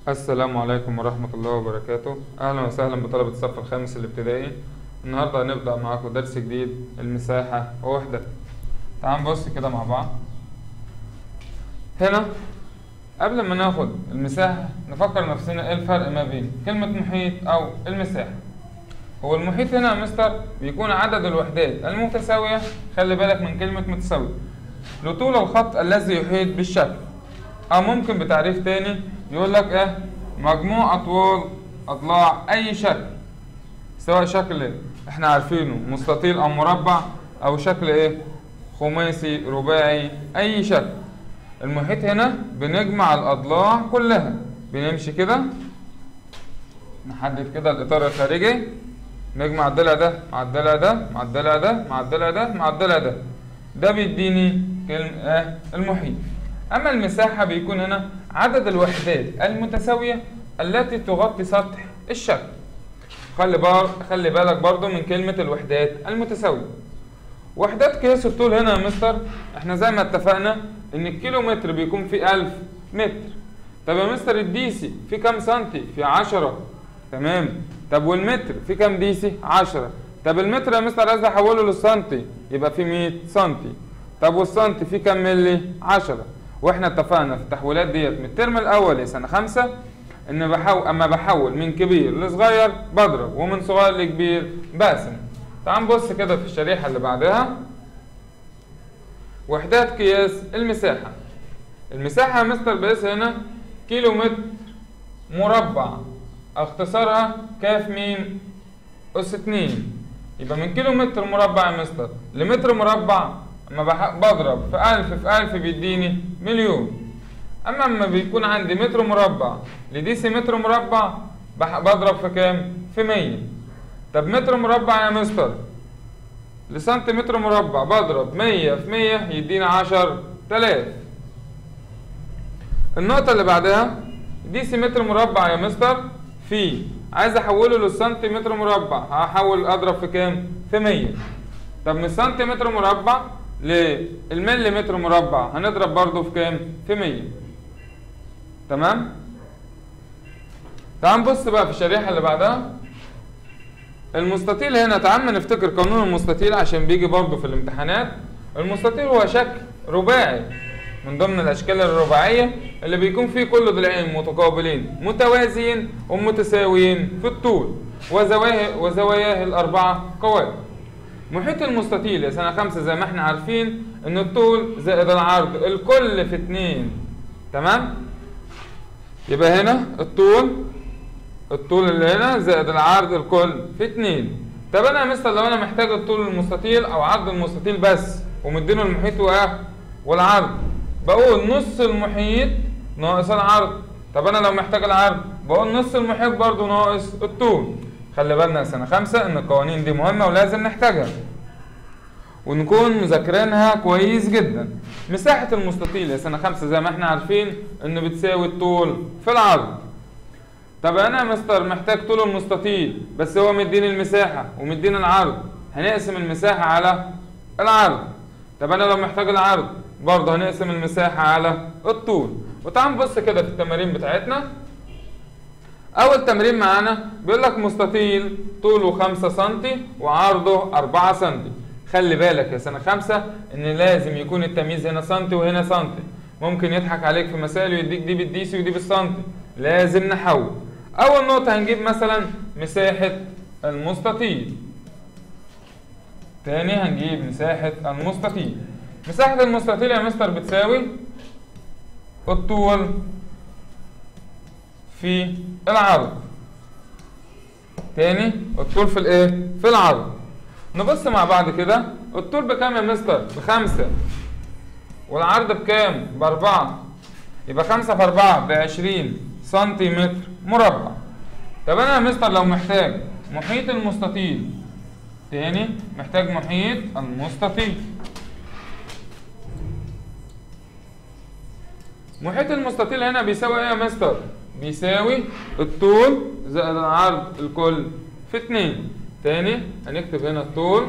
السلام عليكم ورحمة الله وبركاته أهلا وسهلا بطلبة الصف الخامس الابتدائي النهاردة هنبدأ معاكم درس جديد المساحة ووحدتها تعال نبص كده مع بعض هنا قبل ما ناخد المساحة نفكر نفسنا ايه الفرق ما بين كلمة محيط أو المساحة هو المحيط هنا يا مستر بيكون عدد الوحدات المتساوية خلي بالك من كلمة متساوية لطول الخط الذي يحيط بالشكل أو ممكن بتعريف تاني يقول لك إيه مجموع أطوال أضلاع أي شكل سواء شكل إحنا عارفينه مستطيل أو مربع أو شكل إيه خماسي رباعي أي شكل المحيط هنا بنجمع الأضلاع كلها بنمشي كده نحدد كده الإطار الخارجي نجمع الضلع ده مع الضلع ده مع الضلع ده مع الضلع ده مع الضلع ده ده بيديني كلمة آه المحيط أما المساحة بيكون هنا عدد الوحدات المتساوية التي تغطي سطح الشكل خلي بار خلي بالك برضو من كلمة الوحدات المتساوية وحدات قياس الطول هنا يا مستر احنا زي ما اتفقنا ان الكيلو متر بيكون فيه ألف متر طب يا مستر الديسي في كام سنتي في عشرة تمام طب والمتر في كام ديسي عشرة طب المتر يا مستر عايز احوله للسنتي يبقى في 100 سنتي طب والسنتي في كام ملي 10 واحنا اتفقنا في التحويلات ديت من الترم الاول لسنه خمسة ان بحاول اما بحول من كبير لصغير بضرب ومن صغير لكبير بقسم تعال نبص كده في الشريحه اللي بعدها وحدات قياس المساحه المساحه يا مستر بقيس هنا كيلو متر مربع اختصارها كاف ميم اس 2 يبقى من كيلو متر مربع يا مستر لمتر مربع اما بضرب في ألف في ألف بيديني مليون أما اما بيكون عندي متر مربع لديسي متر مربع بضرب في كام؟ في مية طب متر مربع يا مستر لسنتيمتر مربع بضرب مية في مية يدينا عشر تلاف النقطة اللي بعدها ديسي متر مربع يا مستر في عايز احوله للسنتيمتر مربع هحول اضرب في كام؟ في مية طب من السنتيمتر مربع للمليمتر مربع هنضرب برضو في كام؟ في 100 تمام؟ تعال نبص بقى في الشريحة اللي بعدها المستطيل هنا تعال نفتكر قانون المستطيل عشان بيجي برضو في الامتحانات المستطيل هو شكل رباعي من ضمن الأشكال الرباعية اللي بيكون فيه كل ضلعين متقابلين متوازيين ومتساويين في الطول وزواياه وزواياه الأربعة قوائم محيط المستطيل يا سنة خمسة زي ما احنا عارفين ان الطول زائد العرض الكل في اتنين تمام يبقى هنا الطول الطول اللي هنا زائد العرض الكل في اتنين طب انا يا مستر لو انا محتاج الطول المستطيل او عرض المستطيل بس ومدينه المحيط وايه والعرض بقول نص المحيط ناقص العرض طب انا لو محتاج العرض بقول نص المحيط برضو ناقص الطول خلي بالنا يا سنة خمسة إن القوانين دي مهمة ولازم نحتاجها ونكون مذاكرينها كويس جدا مساحة المستطيل يا سنة خمسة زي ما احنا عارفين إنه بتساوي الطول في العرض طب أنا يا مستر محتاج طول المستطيل بس هو مديني المساحة ومديني العرض هنقسم المساحة على العرض طب أنا لو محتاج العرض برضه هنقسم المساحة على الطول وتعال نبص كده في التمارين بتاعتنا أول تمرين معانا بيقول لك مستطيل طوله 5 سم وعرضه 4 سم خلي بالك يا سنة خمسة إن لازم يكون التمييز هنا سنتي وهنا سنتي ممكن يضحك عليك في مسائل ويديك دي بالديسي ودي بالسنتي لازم نحول أول نقطة هنجيب مثلا مساحة المستطيل تاني هنجيب مساحة المستطيل مساحة المستطيل يا مستر بتساوي الطول في العرض تاني الطول في الايه في العرض نبص مع بعض كده الطول بكام يا مستر بخمسة والعرض بكام باربعة يبقى خمسة في أربعة بعشرين سنتيمتر مربع طب أنا يا مستر لو محتاج محيط المستطيل تاني محتاج محيط المستطيل محيط المستطيل هنا بيساوي ايه يا مستر بيساوي الطول زائد العرض الكل في اتنين تاني هنكتب هنا الطول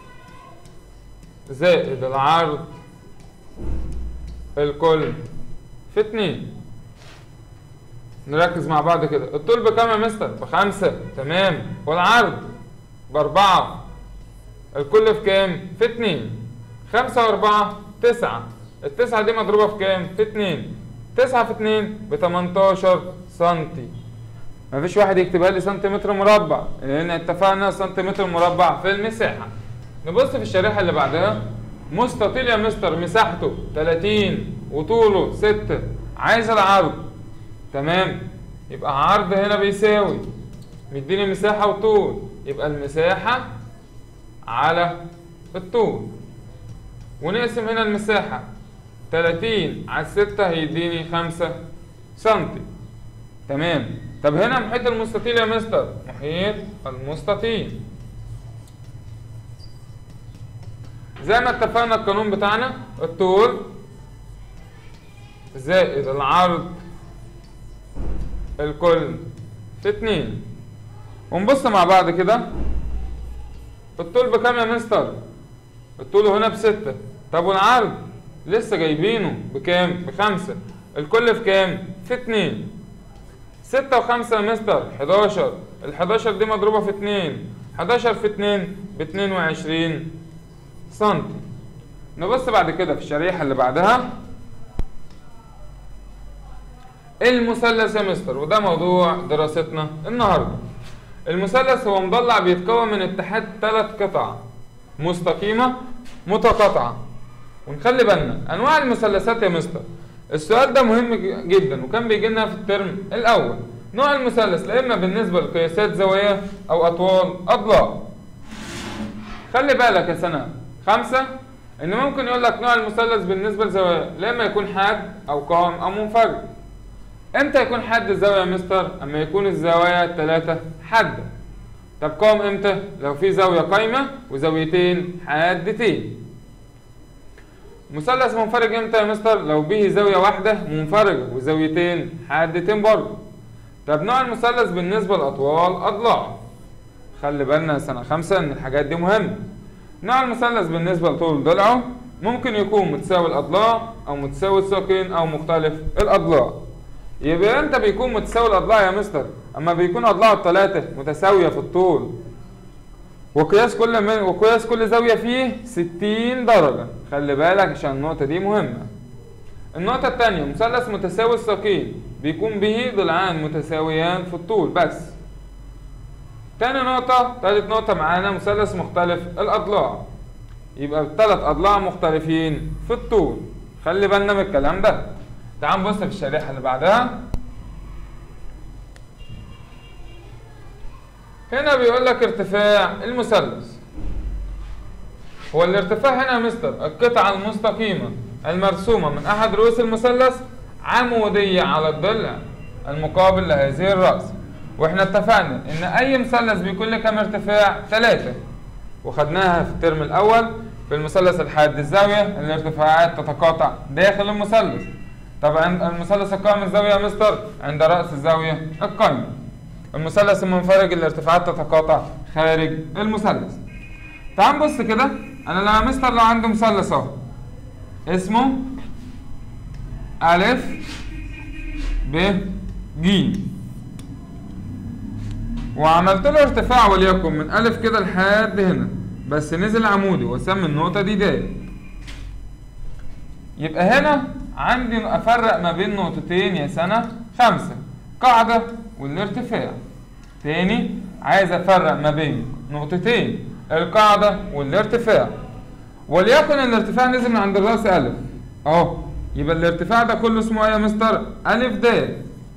زائد العرض الكل في اتنين نركز مع بعض كده الطول بكام يا مستر بخمسة تمام والعرض بأربعة الكل في كام في اتنين خمسة وأربعة تسعة التسعة دي مضروبة في كام في اتنين تسعة في اتنين بتمنتاشر سنتي مفيش واحد يكتبها لي سنتيمتر مربع لان اتفقنا سنتيمتر مربع في المساحه نبص في الشريحه اللي بعدها مستطيل يا مستر مساحته 30 وطوله 6 عايز العرض تمام يبقى عرض هنا بيساوي مديني مساحه وطول يبقى المساحه على الطول ونقسم هنا المساحه 30 على 6 هيديني 5 سنتي تمام طب هنا محيط المستطيل يا مستر محيط المستطيل زي ما اتفقنا القانون بتاعنا الطول زائد العرض الكل في اتنين ونبص مع بعض كده الطول بكام يا مستر الطول هنا بستة طب والعرض لسه جايبينه بكام بخمسة الكل في كام في اتنين ستة وخمسة يا مستر حداشر الحداشر دي مضروبة في اتنين حداشر في اتنين باتنين وعشرين سنتي نبص بعد كده في الشريحة اللي بعدها المثلث يا مستر وده موضوع دراستنا النهاردة المثلث هو مضلع بيتكون من اتحاد ثلاث قطع مستقيمة متقاطعة ونخلي بالنا انواع المثلثات يا مستر السؤال ده مهم ج- جدا وكان بيجي لنا في الترم الاول نوع المثلث لا اما بالنسبه لقياسات زوايا او اطوال اضلاع خلي بالك يا سنه خمسة ان ممكن يقول لك نوع المثلث بالنسبه لزوايا لا اما يكون حاد او قائم او منفرد امتى يكون حاد الزاويه يا مستر اما يكون الزوايا الثلاثه حاده طب قائم امتى لو في زاويه قايمه وزاويتين حادتين مثلث منفرج امتى يا مستر لو به زاويه واحده منفرجه وزاويتين حادتين برضه طب نوع المثلث بالنسبه لاطوال اضلاع خلي بالنا سنه خمسة ان الحاجات دي مهمه نوع المثلث بالنسبه لطول ضلعه ممكن يكون متساوي الاضلاع او متساوي الساقين او مختلف الاضلاع يبقى امتى بيكون متساوي الاضلاع يا مستر اما بيكون اضلاعه الثلاثه متساويه في الطول وقياس كل من وقياس كل زاوية فيه 60 درجة خلي بالك عشان النقطة دي مهمة النقطة التانية مثلث متساوي الساقين بيكون به ضلعان متساويان في الطول بس تاني نقطة تالت نقطة معانا مثلث مختلف الأضلاع يبقى التلات أضلاع مختلفين في الطول خلي بالنا من الكلام ده تعال نبص في الشريحة اللي بعدها هنا بيقول لك ارتفاع المثلث هو الارتفاع هنا يا مستر القطعة المستقيمة المرسومة من أحد رؤوس المثلث عمودية على الضلع المقابل لهذه الرأس واحنا اتفقنا ان اي مثلث بيكون له كام ارتفاع ثلاثة وخدناها في الترم الاول في المثلث الحاد الزاوية الارتفاعات تتقاطع داخل المثلث طبعا المثلث القائم الزاوية يا مستر عند رأس الزاوية القائمة المثلث المنفرج الارتفاعات تتقاطع خارج المثلث تعال نبص كده انا لو يا مستر لو عندي مثلث اهو اسمه ألف ب ج وعملت له ارتفاع وليكن من ألف كده لحد هنا بس نزل عمودي وسمي النقطة دي د يبقى هنا عندي أفرق ما بين نقطتين يا سنة خمسة قاعدة والارتفاع تاني عايز أفرق ما بين نقطتين القاعدة والارتفاع وليكن الارتفاع نزل من عند الراس ألف أهو يبقى الارتفاع ده كله اسمه ايه يا مستر؟ ألف د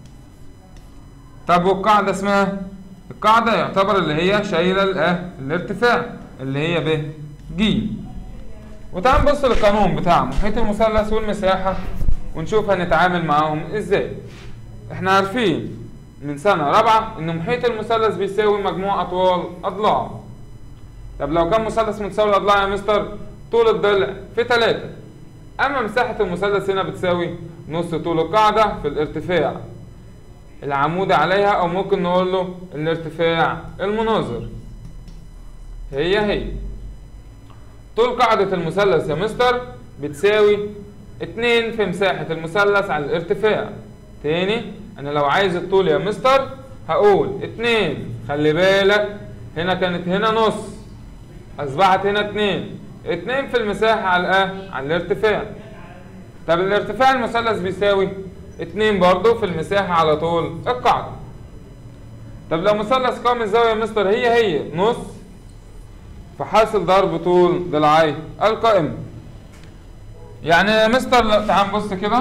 طب والقاعدة اسمها؟ القاعدة يعتبر اللي هي شايلة الاه الارتفاع اللي هي ب ج وتعال نبص للقانون بتاع محيط المثلث والمساحة ونشوف هنتعامل معاهم ازاي احنا عارفين من سنة رابعة ان محيط المثلث بيساوي مجموع اطوال اضلاع طب لو كان مثلث متساوي الاضلاع يا مستر طول الضلع في ثلاثة اما مساحة المثلث هنا بتساوي نص طول القاعدة في الارتفاع العمود عليها او ممكن نقول له الارتفاع المناظر هي هي طول قاعدة المثلث يا مستر بتساوي اتنين في مساحة المثلث على الارتفاع تاني انا لو عايز الطول يا مستر هقول اتنين خلي بالك هنا كانت هنا نص اصبحت هنا اتنين اتنين في المساحة على الايه على الارتفاع طب الارتفاع المثلث بيساوي اتنين برضو في المساحة على طول القاعدة طب لو مثلث قائم الزاوية يا مستر هي هي نص فحاصل ضرب طول ضلعي القائمة يعني يا مستر لا تعال نبص كده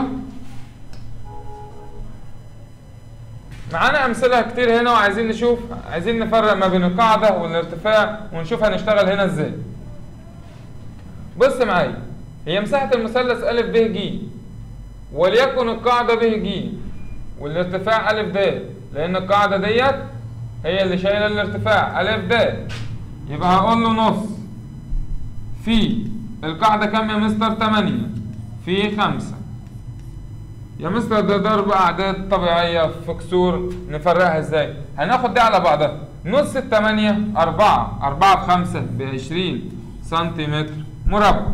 معانا امثله كتير هنا وعايزين نشوف عايزين نفرق ما بين القاعده والارتفاع ونشوف هنشتغل هنا ازاي بص معايا هي مساحه المثلث ا ب ج وليكن القاعده ب ج والارتفاع ا د لان القاعده ديت هي اللي شايله الارتفاع ا د يبقى هقول له نص في القاعده كام يا مستر 8 في 5 يا مستر ده ضرب اعداد طبيعيه في كسور نفرقها ازاي هناخد دي على بعضها نص التمانية أربعة أربعة في خمسة بعشرين سنتيمتر مربع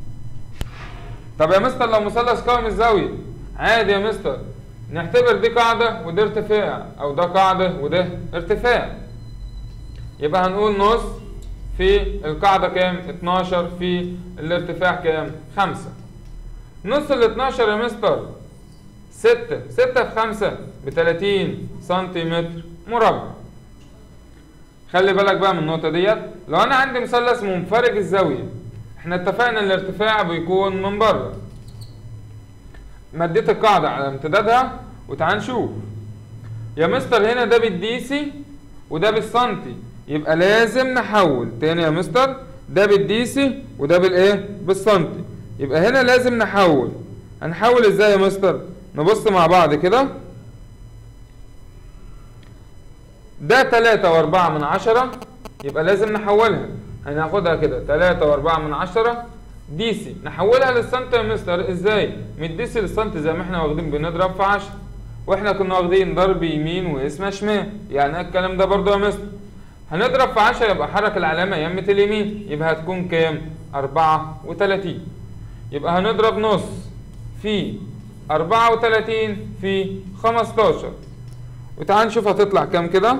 طب يا مستر لو مثلث قائم الزاوية عادي يا مستر نعتبر دي قاعدة وده ارتفاع أو ده قاعدة وده ارتفاع يبقى هنقول نص في القاعدة كام 12 في الارتفاع كام 5 نص ال 12 يا مستر ستة ستة في خمسة بتلاتين سنتيمتر مربع خلي بالك بقى من النقطة ديت لو أنا عندي مثلث منفرج الزاوية احنا اتفقنا الارتفاع بيكون من بره مديت القاعدة على امتدادها وتعال نشوف يا مستر هنا ده بالديسي وده بالسنتي يبقى لازم نحول تاني يا مستر ده بالديسي وده بالايه بالسنتي يبقى هنا لازم نحول هنحول ازاي يا مستر نبص مع بعض كده ده تلاتة واربعة من عشرة يبقى لازم نحولها هناخدها كده تلاتة واربعة من عشرة ديسي نحولها للسنت يا مستر ازاي من الديسي للسنت زي ما احنا واخدين بنضرب في عشرة واحنا كنا واخدين ضرب يمين واسمها شمال يعني الكلام ده برضو يا مستر هنضرب في عشرة يبقى حرك العلامة يمة اليمين يبقى هتكون كام أربعة وتلاتين يبقى هنضرب نص في أربعة وتلاتين في خمستاشر وتعال نشوف هتطلع كام كده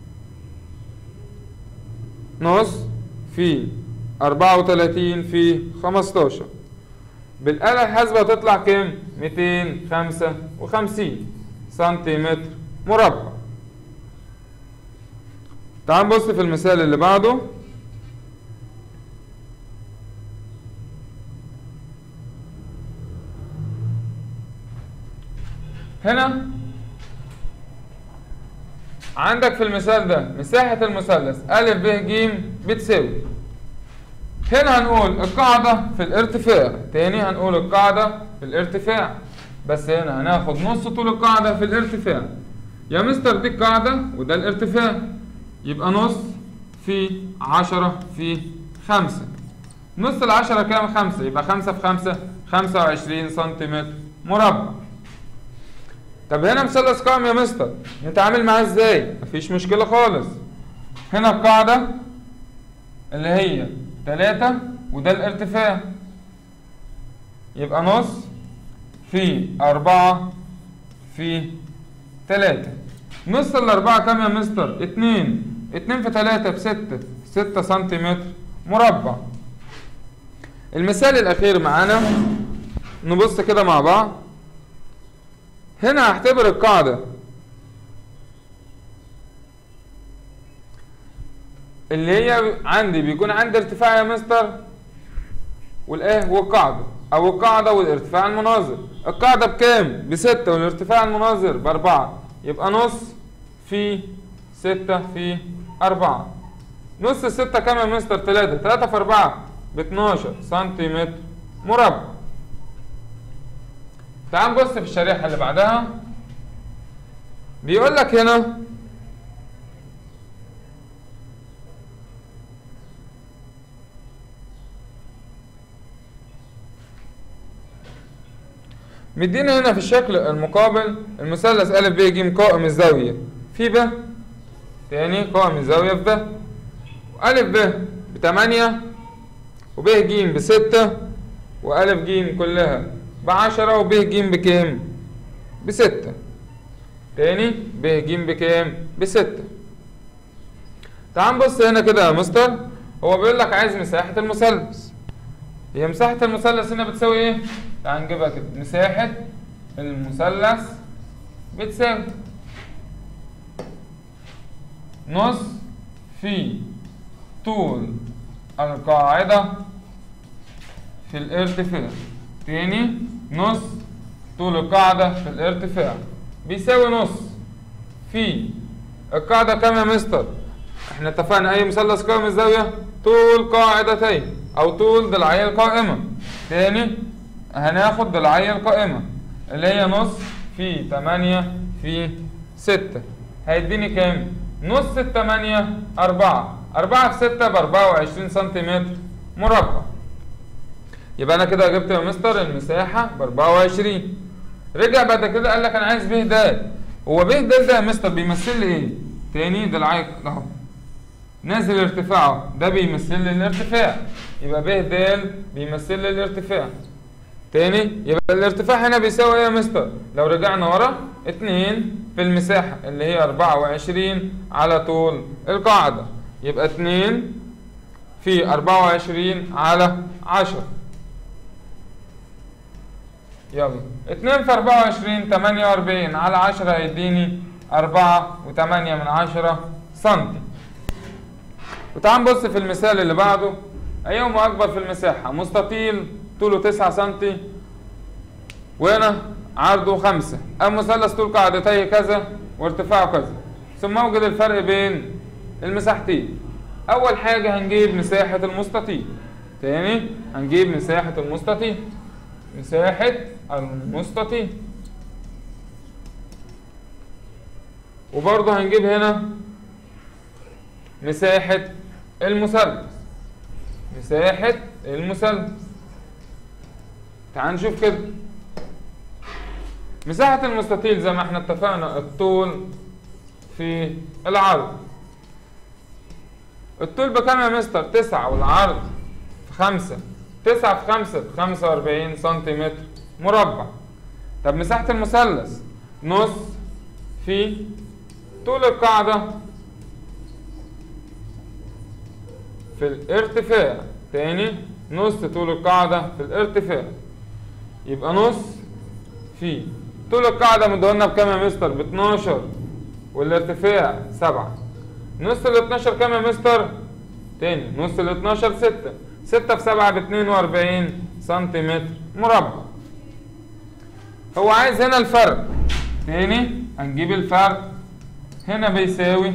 نص في أربعة وتلاتين في خمستاشر بالآلة الحاسبة هتطلع كام؟ ميتين خمسة وخمسين سنتيمتر مربع تعال نبص في المثال اللي بعده هنا عندك في المثال ده مساحة المثلث أ ب ج بتساوي هنا هنقول القاعدة في الارتفاع تاني هنقول القاعدة في الارتفاع بس هنا هناخد نص طول القاعدة في الارتفاع يا مستر دي القاعدة وده الارتفاع يبقى نص في عشرة في خمسة نص العشرة كام خمسة يبقى خمسة في خمسة خمسة وعشرين سنتيمتر مربع طب هنا مثلث قائم يا مستر نتعامل معاه ازاي مفيش مشكلة خالص هنا القاعدة اللي هي تلاتة وده الارتفاع يبقى نص في أربعة في تلاتة نص الأربعة كام يا مستر؟ اتنين اتنين في تلاتة بستة ستة سنتيمتر مربع المثال الأخير معانا نبص كده مع بعض هنا هعتبر القاعدة اللي هي عندي بيكون عندي ارتفاع يا مستر والايه والقاعدة او القاعدة والارتفاع المناظر القاعدة بكام بستة والارتفاع المناظر باربعة يبقى نص في ستة في أربعة نص الستة كام يا مستر تلاتة تلاتة في أربعة باتناشر سنتيمتر مربع تعال نبص في الشريحة اللي بعدها بيقول لك هنا مدينا هنا في الشكل المقابل المثلث أ ب ج قائم الزاوية في ب تاني قائم الزاوية في ب أ ب بتمانية وب ج بستة وأ ج كلها بعشرة وب ج بكام؟ بستة تاني ب ج بكام بستة تعال نبص هنا كده يا مستر هو بيقول لك عايز مساحة المثلث هي مساحة المثلث هنا بتساوي ايه؟ تعال نجيبها كده مساحة المثلث بتساوي نص في طول القاعدة في الارتفاع تاني نص طول القاعدة في الارتفاع بيساوي نص في القاعدة كام يا مستر؟ احنا اتفقنا اي مثلث قائم الزاوية طول قاعدتين او طول ضلعي القائمة تاني هناخد ضلعي القائمة اللي هي نص في تمانية في ستة هيديني كام؟ نص التمانية أربعة أربعة في ستة بأربعة وعشرين سنتيمتر مربع يبقى أنا كده جبت يا مستر المساحة بأربعة وعشرين رجع بعد كده قال لك أنا عايز ب د هو ب د ده يا مستر بيمثل لي إيه؟ تاني ضلعي أهو نازل ارتفاعه ده بيمثل لي الارتفاع يبقى ب د بيمثل لي الارتفاع تاني يبقى الارتفاع هنا بيساوي ايه يا مستر لو رجعنا ورا اتنين في المساحة اللي هي اربعة وعشرين على طول القاعدة يبقى اتنين في اربعة وعشرين على عشرة يلا اتنين في اربعة وعشرين تمانية واربعين على عشرة هيديني اربعة وتمانية من عشرة سنتي وتعال نبص في المثال اللي بعده أيهما أكبر في المساحة مستطيل طوله 9 سم وهنا عرضه 5 المثلث طول قاعدتيه كذا وارتفاعه كذا ثم اوجد الفرق بين المساحتين أول حاجة هنجيب مساحة المستطيل تاني هنجيب مساحة المستطيل مساحة المستطيل وبرضه هنجيب هنا مساحة المثلث مساحة المثلث تعال نشوف كده مساحة المستطيل زي ما احنا اتفقنا الطول في العرض الطول بكام يا مستر؟ تسعة والعرض في خمسة تسعة في خمسة بخمسة وأربعين سنتيمتر مربع طب مساحة المثلث نص في طول القاعدة في الارتفاع تاني نص طول القاعدة في الارتفاع يبقى نص في طول القاعدة مدهولنا بكام يا مستر؟ ب 12 والارتفاع 7 نص ال 12 كام يا مستر؟ تاني نص ال 12 6 6 في 7 ب 42 سنتيمتر مربع هو عايز هنا الفرق تاني هنجيب الفرق هنا بيساوي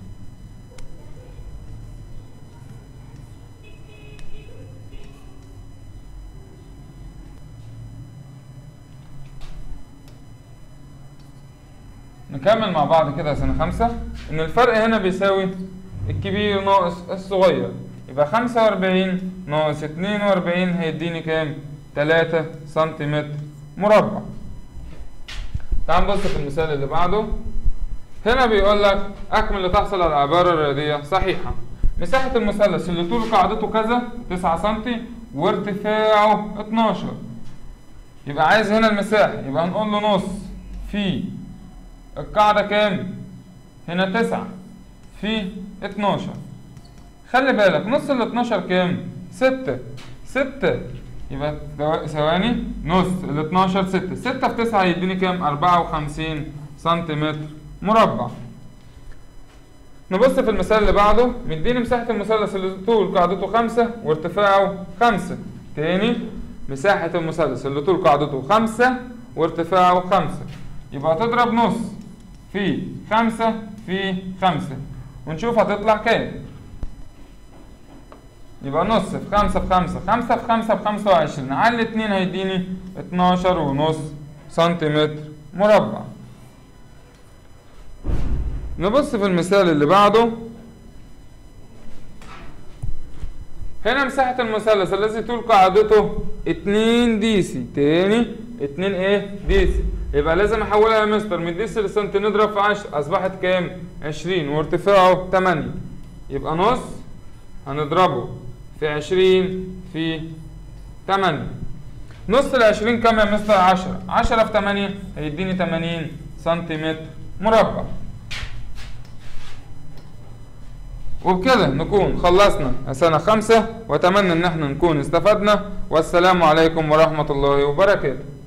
نكمل مع بعض كده سنة خمسة إن الفرق هنا بيساوي الكبير ناقص الصغير يبقى خمسة وأربعين ناقص اتنين وأربعين هيديني كام؟ تلاتة سنتيمتر مربع تعال نبص في المثال اللي بعده هنا بيقول لك أكمل لتحصل على العبارة الرياضية صحيحة مساحة المثلث اللي طول قاعدته كذا تسعة سنتي وارتفاعه اتناشر يبقى عايز هنا المساحة يبقى هنقول له نص في القاعدة كام؟ هنا تسعة في اتناشر خلي بالك نص ال 12 كام؟ ستة ستة يبقى ثوا- ثواني نص ال 12 ستة ستة في تسعة هيديني كام؟ أربعة وخمسين سنتيمتر مربع نبص في المثال اللي بعده مديني مساحة المثلث اللي طول قاعدته خمسة وارتفاعه خمسة تاني مساحة المثلث اللي طول قاعدته خمسة وارتفاعه خمسة يبقى تضرب نص في خمسة في خمسة ونشوف هتطلع كام يبقى نص في خمسة في خمسة خمسة في خمسة بخمسة وعشرين على الاتنين هيديني اتناشر ونص سنتيمتر مربع نبص في المثال اللي بعده هنا مساحة المثلث الذي طول قاعدته اتنين ديسي تاني اتنين ايه ديسي يبقى لازم احولها يا مستر من ديسي لسنتي نضرب في عشرة اصبحت كام عشرين وارتفاعه تمانية يبقى نص هنضربه في عشرين في تمانية نص العشرين كام يا مستر عشرة عشرة في تمانية هيديني تمانين سنتيمتر مربع وبكده نكون خلصنا سنة خمسة وأتمنى إن احنا نكون استفدنا والسلام عليكم ورحمة الله وبركاته